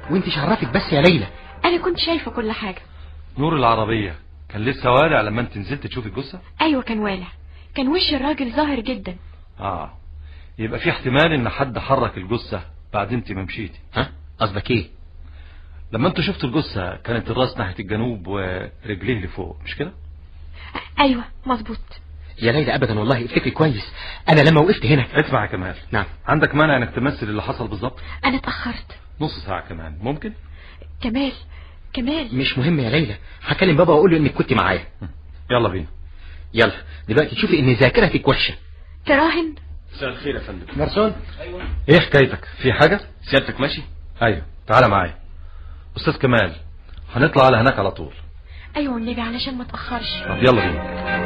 وانت شعرفك بس يا ليلى انا كنت شايفة كل حاجة نور العربية كان لسه والع لما انت نزلت تشوف الجثة ايوه كان والع كان وش الراجل ظاهر جدا اه يبقى في احتمال ان حد حرك الجثة بعد انت ما مشيتي ها قصدك ايه لما انتوا شفتوا الجثة كانت الراس ناحية الجنوب ورجليه لفوق مش كده ايوه مظبوط يا ليلى ابدا والله افتكري كويس انا لما وقفت هنا اسمع يا كمال نعم عندك مانع انك تمثل اللي حصل بالظبط انا اتأخرت نص ساعة كمان ممكن كمال كمال مش مهم يا ليلى هكلم بابا واقول له انك كنت معايا يلا بينا يلا دلوقتي تشوفي ان ذاكرتك وحشه تراهن مساء الخير يا فندم جرسون ايه حكايتك في حاجة سيادتك ماشي ايوه تعالى معايا استاذ كمال هنطلع على هناك على طول ايوه والنبي علشان ما اتأخرش طب يلا بينا